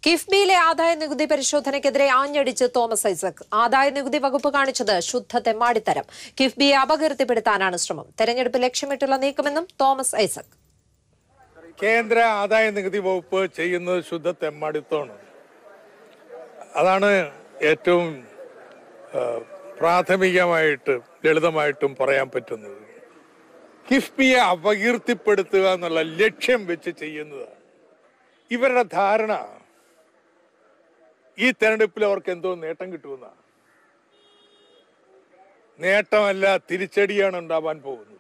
കിഫ്ബിയിലെ ആദായ നികുതി പരിശോധനയ്ക്കെതിരെ ആഞ്ഞടിച്ച് തോമസ് ഐസക് ആദായ നികുതി വകുപ്പ് കാണിച്ചത് ശുദ്ധ തെമ്മാടിത്തരം കിഫ്ബിയെ അപകീർത്തിപ്പെടുത്താനാണ് ശ്രമം തെരഞ്ഞെടുപ്പ് ലക്ഷ്യമിട്ടുള്ള നീക്കമെന്നും തോമസ് ഐസക് കേന്ദ്ര ആദായ നികുതി വകുപ്പ് ചെയ്യുന്നത് ശുദ്ധ തെമ്മാടിത്തമാണ് അതാണ് ഏറ്റവും ആ, പ്രാഥമികമായിട്ട് ലളിതമായിട്ടും പറയാൻ പറ്റുന്നത് കിഫ്ബിയെ അപകീർത്തിപ്പെടുത്തുക എന്നുള്ള ലക്ഷ്യം വെച്ച് ചെയ്യുന്നതാണ് ഇവരുടെ ധാരണ ഈ തെരഞ്ഞെടുപ്പിൽ അവർക്ക് എന്തോ നേട്ടം കിട്ടുമെന്ന നേട്ടമല്ല തിരിച്ചടിയാണ് ഉണ്ടാവാൻ പോകുന്നത്